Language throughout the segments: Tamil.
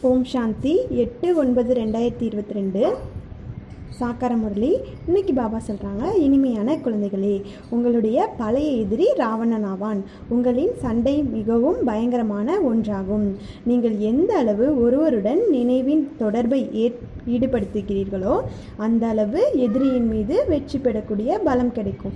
ஓம் சாந்தி எட்டு ஒன்பது ரெண்டாயிரத்தி இருபத்தி ரெண்டு சாக்கார முரளி இன்னைக்கு பாபா சொல்கிறாங்க இனிமையான குழந்தைகளே உங்களுடைய பழைய எதிரி ராவணன் ஆவான் உங்களின் சண்டை மிகவும் பயங்கரமான ஒன்றாகும் நீங்கள் எந்த அளவு ஒருவருடன் நினைவின் தொடர்பை ஏற் ஈடுபடுத்துகிறீர்களோ அந்த அளவு எதிரியின் மீது வெற்றி பெறக்கூடிய பலம் கிடைக்கும்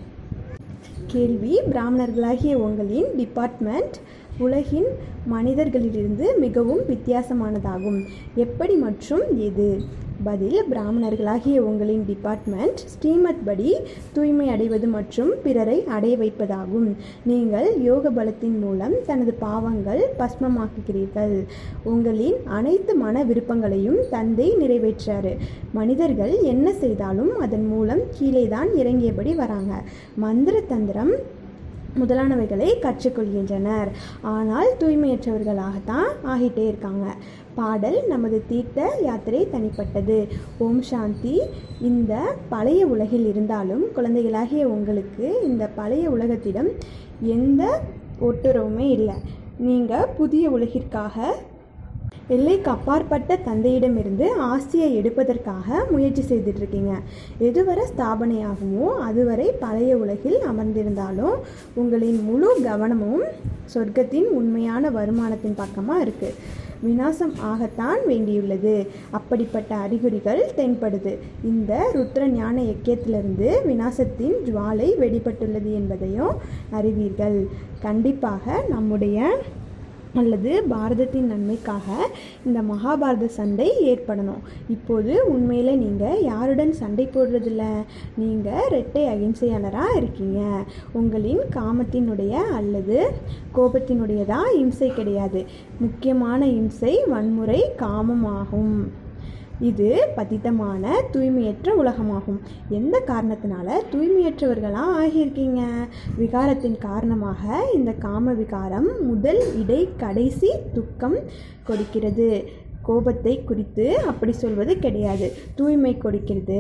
கேள்வி பிராமணர்களாகிய உங்களின் டிபார்ட்மெண்ட் உலகின் மனிதர்களிலிருந்து மிகவும் வித்தியாசமானதாகும் எப்படி மற்றும் எது பதில் பிராமணர்களாகிய உங்களின் டிபார்ட்மெண்ட் ஸ்ரீமத் படி தூய்மை அடைவது மற்றும் பிறரை அடைய வைப்பதாகும் நீங்கள் யோக பலத்தின் மூலம் தனது பாவங்கள் பஸ்மமாக்குகிறீர்கள் உங்களின் அனைத்து மன விருப்பங்களையும் தந்தை நிறைவேற்றாரு மனிதர்கள் என்ன செய்தாலும் அதன் மூலம் கீழே தான் இறங்கியபடி வராங்க மந்திர தந்திரம் முதலானவைகளை கற்றுக்கொள்கின்றனர் ஆனால் தூய்மையற்றவர்களாகத்தான் ஆகிட்டே இருக்காங்க பாடல் நமது தீர்த்த யாத்திரை தனிப்பட்டது ஓம் சாந்தி இந்த பழைய உலகில் இருந்தாலும் குழந்தைகளாகிய உங்களுக்கு இந்த பழைய உலகத்திடம் எந்த ஒட்டுறவுமே இல்லை நீங்கள் புதிய உலகிற்காக எல்லைக்கு அப்பாற்பட்ட தந்தையிடமிருந்து ஆசியை எடுப்பதற்காக முயற்சி செய்துட்டு இருக்கீங்க எதுவரை ஸ்தாபனையாகுமோ அதுவரை பழைய உலகில் அமர்ந்திருந்தாலும் உங்களின் முழு கவனமும் சொர்க்கத்தின் உண்மையான வருமானத்தின் பக்கமாக இருக்குது விநாசம் ஆகத்தான் வேண்டியுள்ளது அப்படிப்பட்ட அறிகுறிகள் தென்படுது இந்த ருத்ர ஞான யக்கியத்திலிருந்து விநாசத்தின் ஜுவாலை வெடிபட்டுள்ளது என்பதையும் அறிவீர்கள் கண்டிப்பாக நம்முடைய அல்லது பாரதத்தின் நன்மைக்காக இந்த மகாபாரத சண்டை ஏற்படணும் இப்போது உண்மையில் நீங்கள் யாருடன் சண்டை போடுறதில்ல நீங்கள் ரெட்டை அகிம்சையாளராக இருக்கீங்க உங்களின் காமத்தினுடைய அல்லது கோபத்தினுடையதான் இம்சை கிடையாது முக்கியமான இம்சை வன்முறை காமமாகும் இது பதித்தமான தூய்மையற்ற உலகமாகும் எந்த காரணத்தினால தூய்மையற்றவர்களாக ஆகியிருக்கீங்க விகாரத்தின் காரணமாக இந்த காம விகாரம் முதல் இடை கடைசி துக்கம் கொடுக்கிறது கோபத்தை குறித்து அப்படி சொல்வது கிடையாது தூய்மை கொடுக்கிறது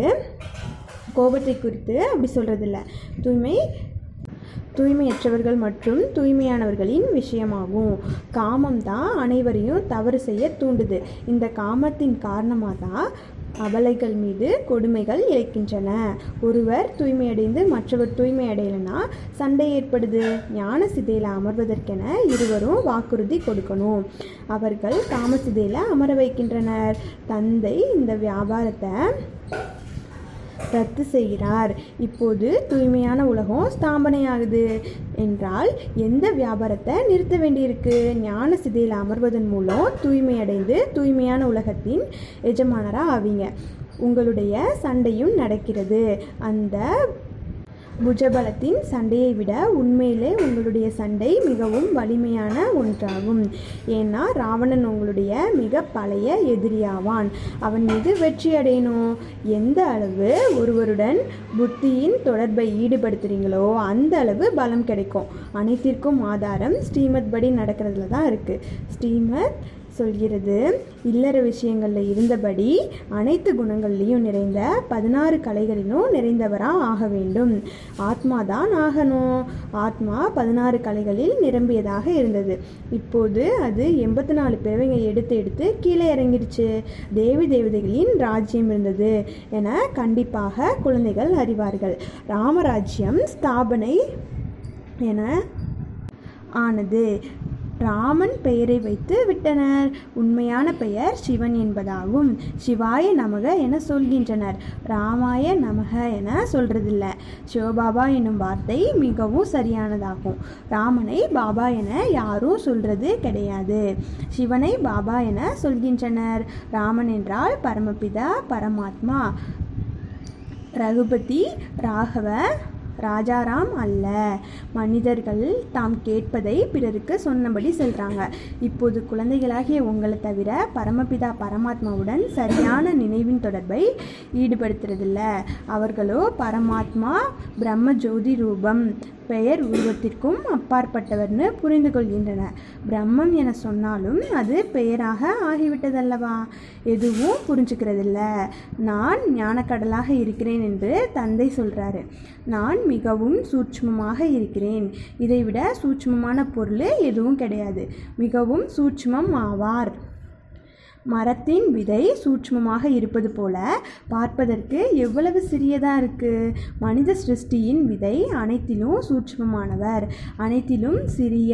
கோபத்தை குறித்து அப்படி சொல்கிறதில்ல தூய்மை தூய்மையற்றவர்கள் மற்றும் தூய்மையானவர்களின் விஷயமாகும் காமம் தான் அனைவரையும் தவறு செய்ய தூண்டுது இந்த காமத்தின் காரணமாக தான் அபலைகள் மீது கொடுமைகள் இழைக்கின்றன ஒருவர் தூய்மையடைந்து மற்றவர் தூய்மை அடையலைன்னா சண்டை ஏற்படுது ஞான சிதையில் அமர்வதற்கென இருவரும் வாக்குறுதி கொடுக்கணும் அவர்கள் காம சிதையில் அமர வைக்கின்றனர் தந்தை இந்த வியாபாரத்தை ரத்து செய்கிறார் இப்போது தூய்மையான உலகம் ஸ்தாபனையாகுது என்றால் எந்த வியாபாரத்தை நிறுத்த வேண்டியிருக்கு ஞான சிதையில் அமர்வதன் மூலம் தூய்மையடைந்து தூய்மையான உலகத்தின் எஜமானராக ஆவீங்க உங்களுடைய சண்டையும் நடக்கிறது அந்த புஜபலத்தின் சண்டையை விட உண்மையிலே உங்களுடைய சண்டை மிகவும் வலிமையான ஒன்றாகும் ஏன்னா ராவணன் உங்களுடைய மிக பழைய எதிரியாவான் அவன் மீது வெற்றி அடையணும் எந்த அளவு ஒருவருடன் புத்தியின் தொடர்பை ஈடுபடுத்துறீங்களோ அந்த அளவு பலம் கிடைக்கும் அனைத்திற்கும் ஆதாரம் ஸ்ரீமத் படி நடக்கிறதுல தான் இருக்குது ஸ்ரீமத் சொல்கிறது இல்லற விஷயங்களில் இருந்தபடி அனைத்து குணங்கள்லேயும் நிறைந்த பதினாறு கலைகளிலும் நிறைந்தவராக ஆக வேண்டும் ஆத்மா தான் ஆகணும் ஆத்மா பதினாறு கலைகளில் நிரம்பியதாக இருந்தது இப்போது அது எண்பத்தி நாலு பிறவைங்க எடுத்து எடுத்து கீழே இறங்கிடுச்சு தேவி தேவதைகளின் ராஜ்யம் இருந்தது என கண்டிப்பாக குழந்தைகள் அறிவார்கள் ராமராஜ்யம் ஸ்தாபனை என ஆனது ராமன் பெயரை வைத்து விட்டனர் உண்மையான பெயர் சிவன் என்பதாகும் சிவாய நமக என சொல்கின்றனர் ராமாய நமக என சொல்றதில்ல சிவபாபா என்னும் வார்த்தை மிகவும் சரியானதாகும் ராமனை பாபா என யாரும் சொல்றது கிடையாது சிவனை பாபா என சொல்கின்றனர் ராமன் என்றால் பரமபிதா பரமாத்மா ரகுபதி ராகவ ராஜாராம் அல்ல மனிதர்கள் தாம் கேட்பதை பிறருக்கு சொன்னபடி செல்றாங்க இப்போது குழந்தைகளாகிய உங்களை தவிர பரமபிதா பரமாத்மாவுடன் சரியான நினைவின் தொடர்பை ஈடுபடுத்துறதில்ல அவர்களோ பரமாத்மா பிரம்ம ஜோதி ரூபம் பெயர் உருவத்திற்கும் அப்பாற்பட்டவர்னு புரிந்து கொள்கின்றனர் பிரம்மம் என சொன்னாலும் அது பெயராக ஆகிவிட்டதல்லவா எதுவும் புரிஞ்சுக்கிறதில்ல நான் ஞானக்கடலாக இருக்கிறேன் என்று தந்தை சொல்றாரு நான் மிகவும் சூட்சுமமாக இருக்கிறேன் இதைவிட சூட்சுமமான பொருள் எதுவும் கிடையாது மிகவும் சூட்சுமம் ஆவார் மரத்தின் விதை சூட்சுமமாக இருப்பது போல பார்ப்பதற்கு எவ்வளவு சிறியதாக இருக்குது மனித சிருஷ்டியின் விதை அனைத்திலும் சூட்சுமமானவர் அனைத்திலும் சிறிய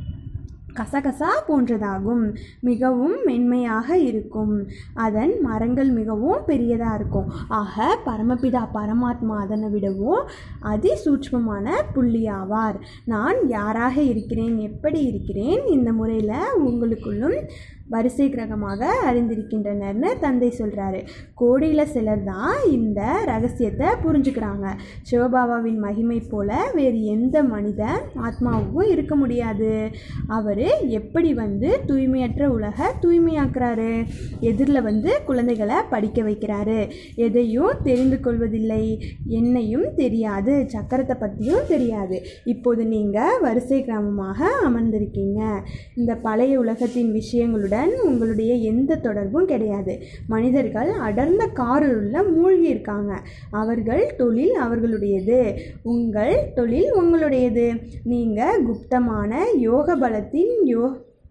கசகசா போன்றதாகும் மிகவும் மென்மையாக இருக்கும் அதன் மரங்கள் மிகவும் பெரியதாக இருக்கும் ஆக பரமபிதா பரமாத்மா அதனை விடவும் அதி சூட்சமமான புள்ளியாவார் நான் யாராக இருக்கிறேன் எப்படி இருக்கிறேன் இந்த முறையில் உங்களுக்குள்ளும் வரிசை கிரகமாக அறிந்திருக்கின்றனர்னு தந்தை சொல்கிறாரு கோடியில் சிலர் தான் இந்த ரகசியத்தை புரிஞ்சுக்கிறாங்க சிவபாபாவின் மகிமை போல வேறு எந்த மனித ஆத்மாவுக்கும் இருக்க முடியாது அவர் எப்படி வந்து தூய்மையற்ற உலக தூய்மையாக்குறாரு எதிரில் வந்து குழந்தைகளை படிக்க வைக்கிறாரு எதையும் தெரிந்து கொள்வதில்லை என்னையும் தெரியாது சக்கரத்தை பற்றியும் தெரியாது இப்போது நீங்கள் வரிசை கிராமமாக அமர்ந்திருக்கீங்க இந்த பழைய உலகத்தின் விஷயங்களுடன் உங்களுடைய எந்த தொடர்பும் கிடையாது மனிதர்கள் அடர்ந்த காரில் மூழ்கி இருக்காங்க அவர்கள் தொழில் அவர்களுடையது உங்கள் தொழில் உங்களுடையது நீங்கள் குப்தமான யோக பலத்தின் யோ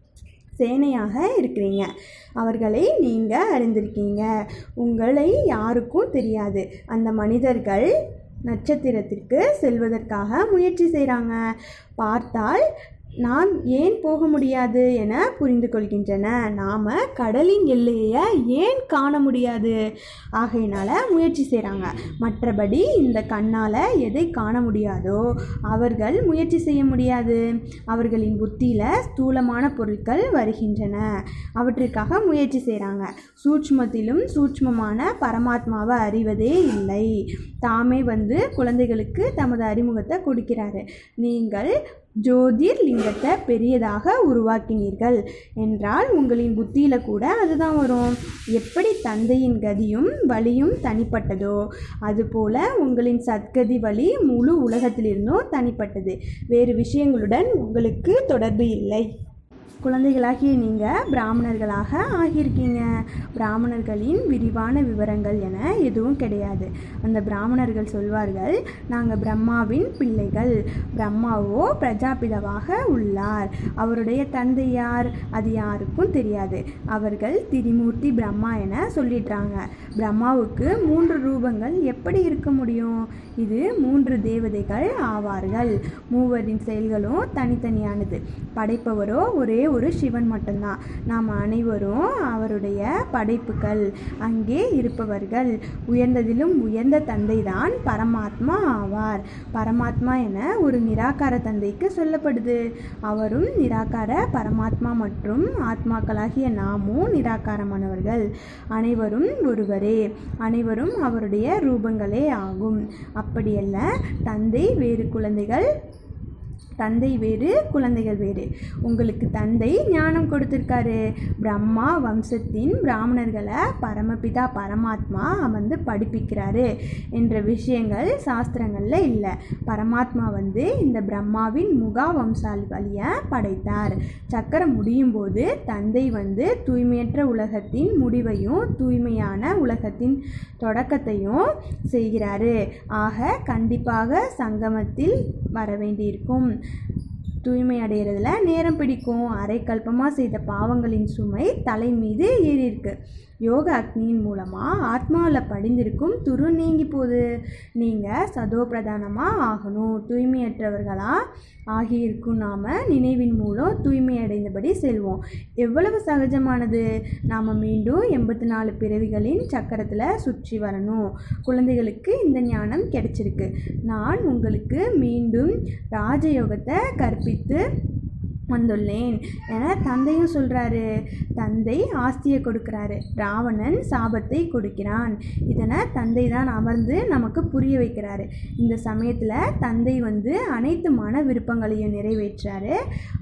சேனையாக இருக்கிறீங்க அவர்களை நீங்கள் அறிந்திருக்கீங்க உங்களை யாருக்கும் தெரியாது அந்த மனிதர்கள் நட்சத்திரத்திற்கு செல்வதற்காக முயற்சி செய்கிறாங்க பார்த்தால் நாம் ஏன் போக முடியாது என புரிந்து கொள்கின்றன நாம் கடலின் எல்லையை ஏன் காண முடியாது ஆகையினால முயற்சி செய்கிறாங்க மற்றபடி இந்த கண்ணால் எதை காண முடியாதோ அவர்கள் முயற்சி செய்ய முடியாது அவர்களின் புத்தியில் ஸ்தூலமான பொருட்கள் வருகின்றன அவற்றிற்காக முயற்சி செய்கிறாங்க சூட்ச்மத்திலும் சூட்ச்மமான பரமாத்மாவை அறிவதே இல்லை தாமே வந்து குழந்தைகளுக்கு தமது அறிமுகத்தை கொடுக்கிறாரு நீங்கள் ஜோதிர் லிங்கத்தை பெரியதாக உருவாக்கினீர்கள் என்றால் உங்களின் புத்தியில் கூட அதுதான் வரும் எப்படி தந்தையின் கதியும் வழியும் தனிப்பட்டதோ அதுபோல உங்களின் சத்கதி வழி முழு உலகத்திலிருந்தும் தனிப்பட்டது வேறு விஷயங்களுடன் உங்களுக்கு தொடர்பு இல்லை குழந்தைகளாகிய நீங்கள் பிராமணர்களாக ஆகியிருக்கீங்க பிராமணர்களின் விரிவான விவரங்கள் என எதுவும் கிடையாது அந்த பிராமணர்கள் சொல்வார்கள் நாங்கள் பிரம்மாவின் பிள்ளைகள் பிரம்மாவோ பிரஜாபிதவாக உள்ளார் அவருடைய தந்தை யார் அது யாருக்கும் தெரியாது அவர்கள் திரிமூர்த்தி பிரம்மா என சொல்லிடுறாங்க பிரம்மாவுக்கு மூன்று ரூபங்கள் எப்படி இருக்க முடியும் இது மூன்று தேவதைகள் ஆவார்கள் மூவரின் செயல்களும் தனித்தனியானது படைப்பவரோ ஒரே ஒரு சிவன் மட்டும்தான் நாம் அனைவரும் அவருடைய படைப்புகள் அங்கே இருப்பவர்கள் உயர்ந்ததிலும் உயர்ந்த தந்தை தான் பரமாத்மா ஆவார் பரமாத்மா என ஒரு நிராகார தந்தைக்கு சொல்லப்படுது அவரும் நிராகார பரமாத்மா மற்றும் ஆத்மாக்களாகிய நாமும் நிராகாரமானவர்கள் அனைவரும் ஒருவரே அனைவரும் அவருடைய ரூபங்களே ஆகும் அப்படியல்ல தந்தை வேறு குழந்தைகள் தந்தை வேறு குழந்தைகள் வேறு உங்களுக்கு தந்தை ஞானம் கொடுத்துருக்காரு பிரம்மா வம்சத்தின் பிராமணர்களை பரமபிதா பரமாத்மா வந்து படிப்பிக்கிறாரு என்ற விஷயங்கள் சாஸ்திரங்களில் இல்லை பரமாத்மா வந்து இந்த பிரம்மாவின் முகா வம்சால் வழியை படைத்தார் சக்கரம் முடியும் போது தந்தை வந்து தூய்மையற்ற உலகத்தின் முடிவையும் தூய்மையான உலகத்தின் தொடக்கத்தையும் செய்கிறாரு ஆக கண்டிப்பாக சங்கமத்தில் வர வேண்டியிருக்கும் தூய்மை அடைகிறதுல நேரம் பிடிக்கும் அரை கல்பமாக செய்த பாவங்களின் சுமை தலை மீது ஏறியிருக்கு யோக அக்னியின் மூலமாக ஆத்மாவில் படிந்திருக்கும் துரு நீங்கி போகுது நீங்கள் சதோ பிரதானமாக ஆகணும் தூய்மையற்றவர்களாக ஆகியிருக்கும் நாம் நினைவின் மூலம் தூய்மை அடைந்தபடி செல்வோம் எவ்வளவு சகஜமானது நாம் மீண்டும் எண்பத்தி நாலு பிறவிகளின் சக்கரத்தில் சுற்றி வரணும் குழந்தைகளுக்கு இந்த ஞானம் கிடைச்சிருக்கு நான் உங்களுக்கு மீண்டும் ராஜயோகத்தை கற்பித்து வந்துள்ளேன் என தந்தையும் சொல்கிறாரு தந்தை ஆஸ்தியை கொடுக்குறாரு ராவணன் சாபத்தை கொடுக்கிறான் இதனை தந்தை தான் அமர்ந்து நமக்கு புரிய வைக்கிறாரு இந்த சமயத்தில் தந்தை வந்து அனைத்து மன விருப்பங்களையும் நிறைவேற்றாரு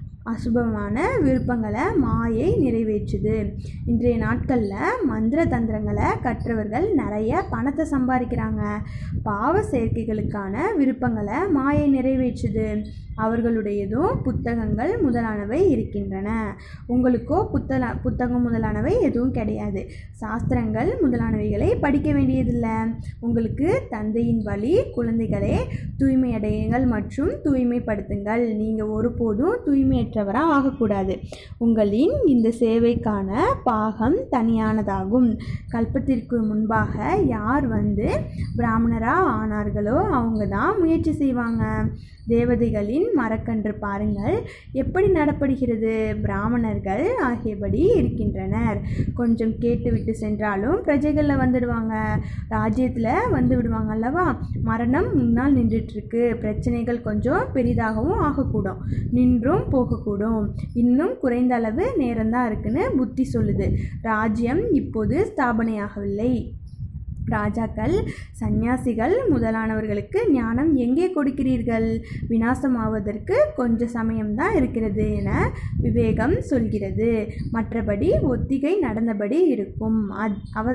அசுபமான விருப்பங்களை மாயை நிறைவேற்றுது இன்றைய நாட்களில் மந்திர தந்திரங்களை கற்றவர்கள் நிறைய பணத்தை சம்பாதிக்கிறாங்க பாவ சேர்க்கைகளுக்கான விருப்பங்களை மாயை நிறைவேற்றுது அவர்களுடையதும் புத்தகங்கள் முதலானவை இருக்கின்றன உங்களுக்கோ புத்தல புத்தகம் முதலானவை எதுவும் கிடையாது சாஸ்திரங்கள் முதலானவைகளை படிக்க வேண்டியதில்லை உங்களுக்கு தந்தையின் வழி குழந்தைகளே தூய்மையடையுங்கள் மற்றும் தூய்மைப்படுத்துங்கள் நீங்கள் ஒருபோதும் தூய்மையற்ற தூய்மையற்றவராக ஆகக்கூடாது உங்களின் இந்த சேவைக்கான பாகம் தனியானதாகும் கல்பத்திற்கு முன்பாக யார் வந்து பிராமணராக ஆனார்களோ அவங்க தான் முயற்சி செய்வாங்க தேவதைகளின் மரக்கன்று பாருங்கள் எப்படி நடப்படுகிறது பிராமணர்கள் ஆகியபடி இருக்கின்றனர் கொஞ்சம் கேட்டுவிட்டு சென்றாலும் பிரஜைகளில் வந்துடுவாங்க ராஜ்யத்தில் வந்து விடுவாங்க அல்லவா மரணம் முன்னால் நின்றுட்டுருக்கு பிரச்சனைகள் கொஞ்சம் பெரிதாகவும் ஆகக்கூடும் நின்றும் போகக்கூடும் இன்னும் குறைந்த அளவு நேரம்தான் இருக்குன்னு புத்தி சொல்லுது ராஜ்யம் இப்போது ஸ்தாபனையாகவில்லை ராஜாக்கள் சந்நியாசிகள் முதலானவர்களுக்கு ஞானம் எங்கே கொடுக்கிறீர்கள் விநாசமாவதற்கு கொஞ்ச சமயம்தான் இருக்கிறது என விவேகம் சொல்கிறது மற்றபடி ஒத்திகை நடந்தபடி இருக்கும் அத் அவ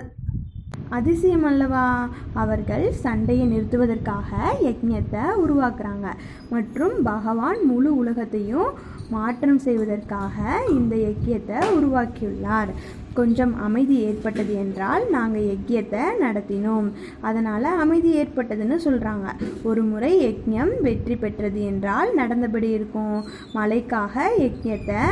அதிசயம் அல்லவா அவர்கள் சண்டையை நிறுத்துவதற்காக யக்ஞத்தை உருவாக்குறாங்க மற்றும் பகவான் முழு உலகத்தையும் மாற்றம் செய்வதற்காக இந்த யக்கியத்தை உருவாக்கியுள்ளார் கொஞ்சம் அமைதி ஏற்பட்டது என்றால் நாங்கள் யக்கியத்தை நடத்தினோம் அதனால் அமைதி ஏற்பட்டதுன்னு சொல்கிறாங்க ஒரு முறை யக்ஞம் வெற்றி பெற்றது என்றால் நடந்தபடி இருக்கும் மழைக்காக யக்ஞத்தை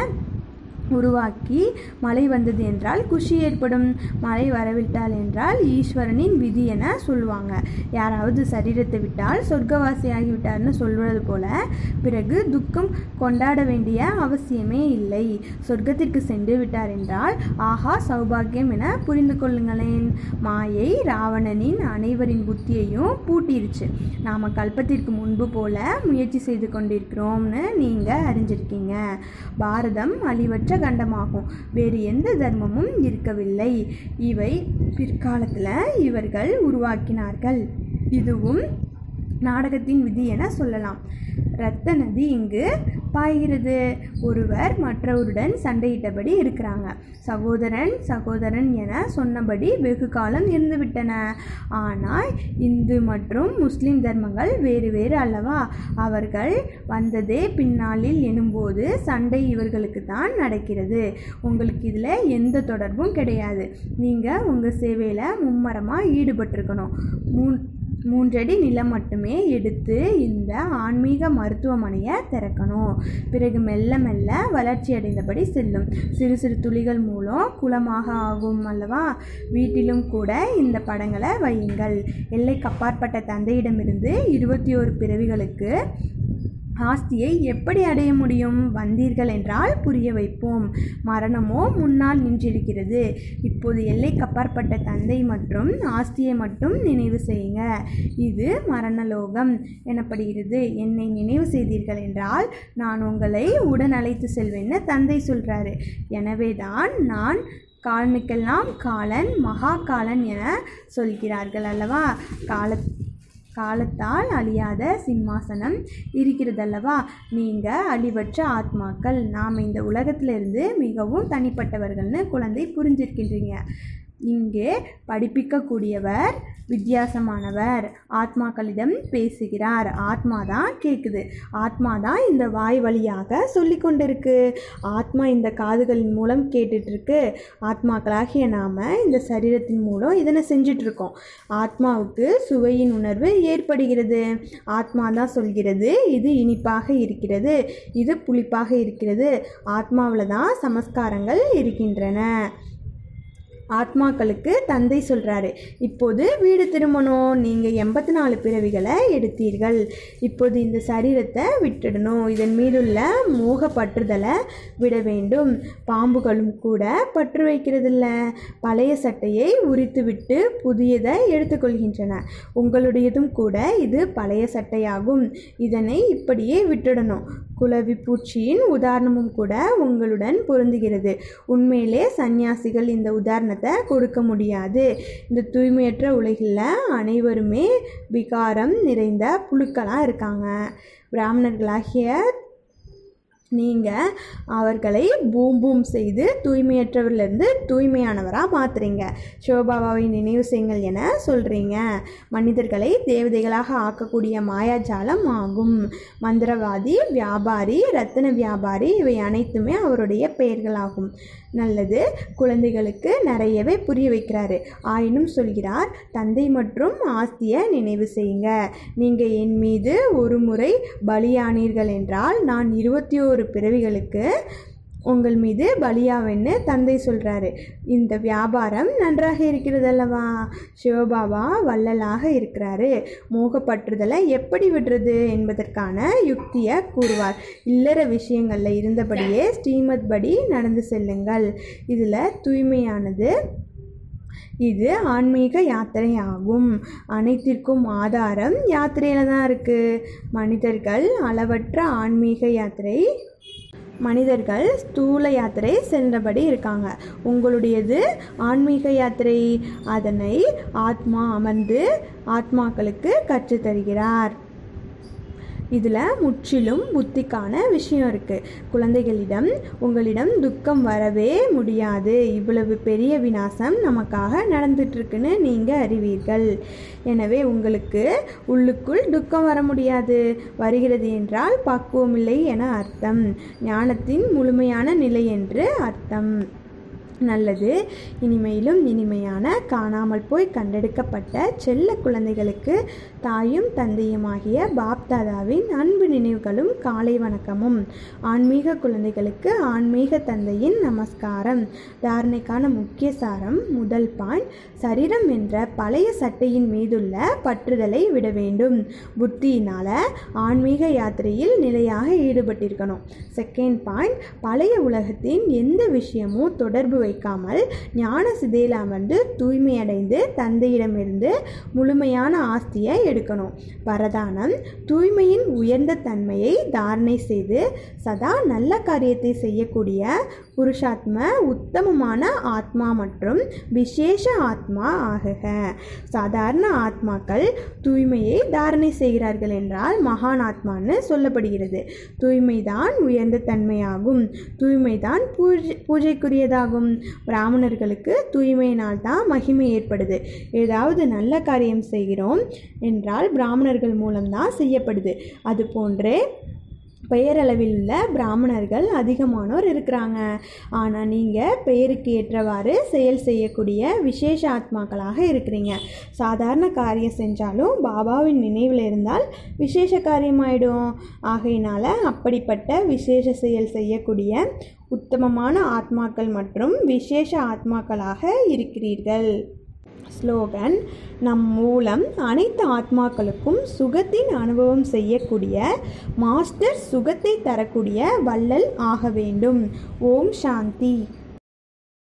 உருவாக்கி மழை வந்தது என்றால் குஷி ஏற்படும் மழை வரவிட்டால் என்றால் ஈஸ்வரனின் விதி என சொல்லுவாங்க யாராவது சரீரத்தை விட்டால் சொர்க்கவாசி ஆகிவிட்டார்னு சொல்வது போல பிறகு துக்கம் கொண்டாட வேண்டிய அவசியமே இல்லை சொர்க்கத்திற்கு சென்று விட்டார் என்றால் ஆஹா சௌபாகியம் என புரிந்து கொள்ளுங்களேன் மாயை ராவணனின் அனைவரின் புத்தியையும் பூட்டிருச்சு நாம் கல்பத்திற்கு முன்பு போல முயற்சி செய்து கொண்டிருக்கிறோம்னு நீங்கள் அறிஞ்சிருக்கீங்க பாரதம் அழிவற்ற கண்டமாகும் வேறு எந்த தர்மமும் இருக்கவில்லை இவை பிற்காலத்தில் இவர்கள் உருவாக்கினார்கள் இதுவும் நாடகத்தின் விதி என சொல்லலாம் இரத்த நதி இங்கு பாய்கிறது ஒருவர் மற்றவருடன் சண்டையிட்டபடி இருக்கிறாங்க சகோதரன் சகோதரன் என சொன்னபடி வெகு காலம் இருந்துவிட்டன ஆனால் இந்து மற்றும் முஸ்லிம் தர்மங்கள் வேறு வேறு அல்லவா அவர்கள் வந்ததே பின்னாளில் எனும்போது சண்டை இவர்களுக்கு தான் நடக்கிறது உங்களுக்கு இதில் எந்த தொடர்பும் கிடையாது நீங்கள் உங்கள் சேவையில் மும்மரமாக ஈடுபட்டிருக்கணும் மூ மூன்றடி நிலம் மட்டுமே எடுத்து இந்த ஆன்மீக மருத்துவமனையை திறக்கணும் பிறகு மெல்ல மெல்ல வளர்ச்சி அடைந்தபடி செல்லும் சிறு சிறு துளிகள் மூலம் குளமாக ஆகும் அல்லவா வீட்டிலும் கூட இந்த படங்களை வையுங்கள் எல்லைக்கு அப்பாற்பட்ட தந்தையிடமிருந்து இருபத்தி ஒரு பிறவிகளுக்கு ஆஸ்தியை எப்படி அடைய முடியும் வந்தீர்கள் என்றால் புரிய வைப்போம் மரணமோ முன்னால் நின்றிருக்கிறது இப்போது எல்லைக்கு அப்பாற்பட்ட தந்தை மற்றும் ஆஸ்தியை மட்டும் நினைவு செய்யுங்க இது மரணலோகம் எனப்படுகிறது என்னை நினைவு செய்தீர்கள் என்றால் நான் உங்களை உடன் அழைத்து செல்வேன்னு தந்தை சொல்கிறாரு எனவே தான் நான் காலனுக்கெல்லாம் காலன் மகா காலன் என சொல்கிறார்கள் அல்லவா கால காலத்தால் அழியாத சிம்மாசனம் இருக்கிறதல்லவா நீங்கள் அழிவற்ற ஆத்மாக்கள் நாம் இந்த உலகத்திலிருந்து மிகவும் தனிப்பட்டவர்கள்னு குழந்தை புரிஞ்சிருக்கின்றீங்க இங்கே படிப்பிக்கக்கூடியவர் வித்தியாசமானவர் ஆத்மாக்களிடம் பேசுகிறார் ஆத்மா தான் கேட்குது ஆத்மா தான் இந்த வாய் வழியாக சொல்லி கொண்டிருக்கு ஆத்மா இந்த காதுகளின் மூலம் கேட்டுட்டு இருக்கு ஆத்மாக்களாகிய நாம் இந்த சரீரத்தின் மூலம் இதனை செஞ்சுட்டு இருக்கோம் ஆத்மாவுக்கு சுவையின் உணர்வு ஏற்படுகிறது ஆத்மா தான் சொல்கிறது இது இனிப்பாக இருக்கிறது இது புளிப்பாக இருக்கிறது ஆத்மாவில் தான் சமஸ்காரங்கள் இருக்கின்றன ஆத்மாக்களுக்கு தந்தை சொல்கிறாரு இப்போது வீடு திரும்பணும் நீங்கள் எண்பத்தி நாலு பிறவிகளை எடுத்தீர்கள் இப்போது இந்த சரீரத்தை விட்டுடணும் இதன் மீதுள்ள மோக பற்றுதலை விட வேண்டும் பாம்புகளும் கூட பற்று வைக்கிறதில்ல பழைய சட்டையை உரித்துவிட்டு புதியதை எடுத்துக்கொள்கின்றன உங்களுடையதும் கூட இது பழைய சட்டையாகும் இதனை இப்படியே விட்டுடணும் குளவி பூச்சியின் உதாரணமும் கூட உங்களுடன் பொருந்துகிறது உண்மையிலே சந்நியாசிகள் இந்த உதாரணத்தை கொடுக்க முடியாது இந்த தூய்மையற்ற உலகில் அனைவருமே விகாரம் நிறைந்த புழுக்களாக இருக்காங்க பிராமணர்களாகிய நீங்கள் அவர்களை பூம் பூம் செய்து தூய்மையற்றவரிலிருந்து தூய்மையானவராக மாற்றுறீங்க சிவபாபாவை நினைவு செய்யுங்கள் என சொல்கிறீங்க மனிதர்களை தேவதைகளாக ஆக்கக்கூடிய மாயாஜாலம் ஆகும் மந்திரவாதி வியாபாரி ரத்தின வியாபாரி இவை அனைத்துமே அவருடைய பெயர்களாகும் நல்லது குழந்தைகளுக்கு நிறையவே புரிய வைக்கிறாரு ஆயினும் சொல்கிறார் தந்தை மற்றும் ஆஸ்தியை நினைவு செய்யுங்க நீங்கள் என் மீது ஒரு முறை பலியானீர்கள் என்றால் நான் இருபத்தி ஓரு பிறவிகளுக்கு உங்கள் மீது பலியாவேன்னு தந்தை சொல்கிறாரு இந்த வியாபாரம் நன்றாக இருக்கிறது அல்லவா சிவபாபா வள்ளலாக இருக்கிறாரு மோகப்பற்றுதலை எப்படி விடுறது என்பதற்கான யுக்தியை கூறுவார் இல்லற விஷயங்களில் இருந்தபடியே ஸ்ரீமத் படி நடந்து செல்லுங்கள் இதில் தூய்மையானது இது ஆன்மீக யாத்திரை ஆகும் அனைத்திற்கும் ஆதாரம் யாத்திரையில் தான் இருக்குது மனிதர்கள் அளவற்ற ஆன்மீக யாத்திரை மனிதர்கள் ஸ்தூல யாத்திரை சென்றபடி இருக்காங்க உங்களுடையது ஆன்மீக யாத்திரை அதனை ஆத்மா அமர்ந்து ஆத்மாக்களுக்கு கற்றுத்தருகிறார் இதில் முற்றிலும் புத்திக்கான விஷயம் இருக்குது குழந்தைகளிடம் உங்களிடம் துக்கம் வரவே முடியாது இவ்வளவு பெரிய விநாசம் நமக்காக நடந்துட்டுருக்குன்னு நீங்கள் அறிவீர்கள் எனவே உங்களுக்கு உள்ளுக்குள் துக்கம் வர முடியாது வருகிறது என்றால் பக்குவமில்லை என அர்த்தம் ஞானத்தின் முழுமையான நிலை என்று அர்த்தம் நல்லது இனிமையிலும் இனிமையான காணாமல் போய் கண்டெடுக்கப்பட்ட செல்ல குழந்தைகளுக்கு தாயும் தந்தையுமாகிய பாப்தாதாவின் அன்பு நினைவுகளும் காலை வணக்கமும் ஆன்மீக குழந்தைகளுக்கு ஆன்மீக தந்தையின் நமஸ்காரம் தாரணைக்கான முக்கிய சாரம் முதல் பாயிண்ட் சரீரம் என்ற பழைய சட்டையின் மீதுள்ள பற்றுதலை விட வேண்டும் புத்தியினால் ஆன்மீக யாத்திரையில் நிலையாக ஈடுபட்டிருக்கணும் செகண்ட் பாயிண்ட் பழைய உலகத்தின் எந்த விஷயமும் தொடர்பு வைக்காமல் ஞான சிதையில் அமர்ந்து தூய்மையடைந்து தந்தையிடமிருந்து முழுமையான ஆஸ்தியை எடுக்கணும் வரதானம் தூய்மையின் உயர்ந்த தன்மையை தாரணை செய்து சதா நல்ல காரியத்தை செய்யக்கூடிய புருஷாத்ம உத்தமமான ஆத்மா மற்றும் விசேஷ ஆத்மா ஆகுக சாதாரண ஆத்மாக்கள் தூய்மையை தாரணை செய்கிறார்கள் என்றால் மகான் ஆத்மான்னு சொல்லப்படுகிறது தூய்மைதான் உயர்ந்த தன்மையாகும் தூய்மைதான் பூஜை பூஜைக்குரியதாகும் பிராமணர்களுக்கு தூய்மையினால் தான் மகிமை ஏற்படுது ஏதாவது நல்ல காரியம் செய்கிறோம் என்றால் பிராமணர்கள் மூலம்தான் செய்யப்படுது அது போன்றே பெயரளவில் உள்ள பிராமணர்கள் அதிகமானோர் இருக்கிறாங்க ஆனால் நீங்கள் பெயருக்கு ஏற்றவாறு செயல் செய்யக்கூடிய விசேஷ ஆத்மாக்களாக இருக்கிறீங்க சாதாரண காரியம் செஞ்சாலும் பாபாவின் நினைவில் இருந்தால் விசேஷ காரியமாயிடும் ஆகையினால அப்படிப்பட்ட விசேஷ செயல் செய்யக்கூடிய உத்தமமான ஆத்மாக்கள் மற்றும் விசேஷ ஆத்மாக்களாக இருக்கிறீர்கள் ஸ்லோகன் நம் மூலம் அனைத்து ஆத்மாக்களுக்கும் சுகத்தின் அனுபவம் செய்யக்கூடிய மாஸ்டர் சுகத்தை தரக்கூடிய வள்ளல் ஆக வேண்டும் ஓம் சாந்தி